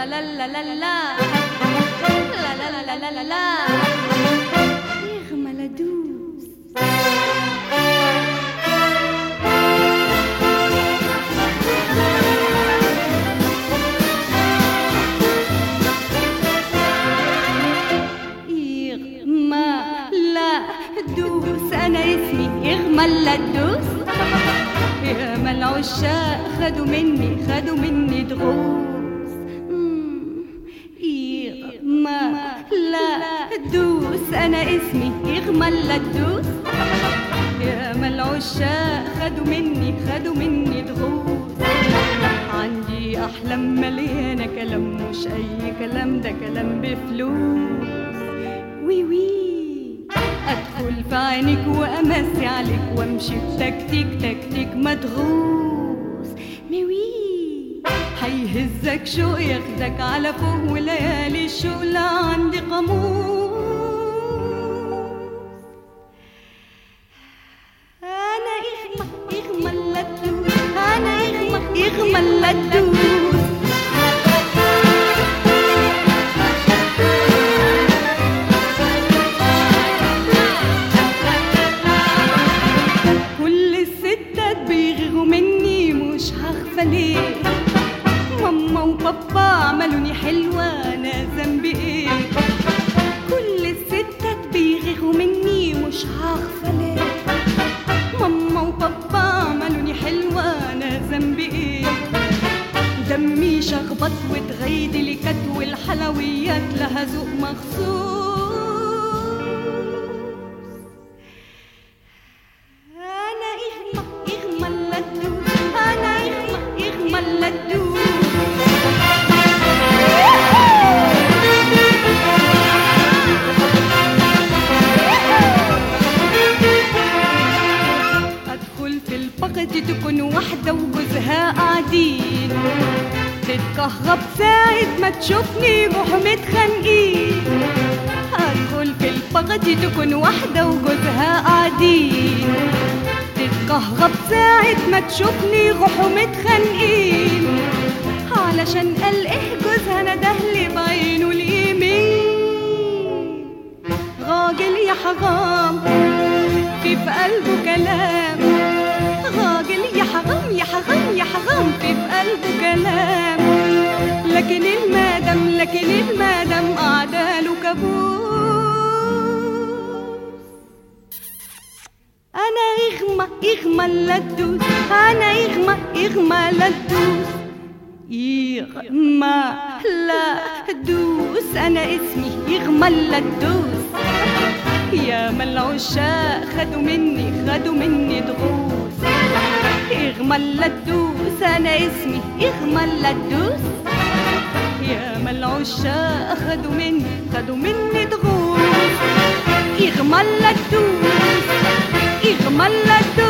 لا لا لا لا لا لا لا لا لا لا لا يغمى لدوس يغمى لا دوس انا اسمي يغمى لا دوس يا ما العشاق خدوا مني خدوا مني دروس مم. يغمى لا دوس انا اسمي يغمى لا دوس يا ما العشاق خدوا مني خدوا مني دروس عندي احلام مليانه كلام مش اي كلام ده كلام بفلوس وي وي ادخل في عينك وامسي عليك وامشي بتكتيك تكتيك مدغوس ميوي هيهزك شوق ياخدك على فوق وليالي الشوق لا عندي قاموس انا اغمى اغمى اللدوس انا اغمى اغمى اللدوس كل الستات بيغيروا مني مش هخفى ليه ماما وبابا عملوني حلوة أنا ذنبي إيه كل الستات بيغيروا مني مش هخفى ليه ماما وبابا عملوني حلوة أنا ذنبي إيه دمي شخبط وتغيدي لكت والحلويات لها ذوق مخصوص أنا إغمى إغمى اللدوس أنا إغمى إغمى اللدوس أدخل في البغد تكون واحدة وجوزها قاعدين تتكهرب ساعة ما تشوفني روح متخانقين أدخل في البغد تكون واحدة وجوزها قاعدين تتكهرب ساعة ما تشوفني روحوا متخانقين علشان قال ايه جوزها ندهلي بعينه اليمين راجل يا حرام في في قلبه كلام راجل يا حرام يا حرام يا حرام في في قلبه كلام لكن المادم لكن المادم قعداله كابوس انا اغمى اغمى اللدوس انا اغمى اغمى لدوس يغمى لا دوس انا اسمي يغمى لدوس يا ما العشاق خدوا مني خدوا مني دروس يغمى لدوس انا اسمي يغمى لدوس يا ما العشاق خدوا مني خدوا مني دروس يغمى لدوس يغمى لدوس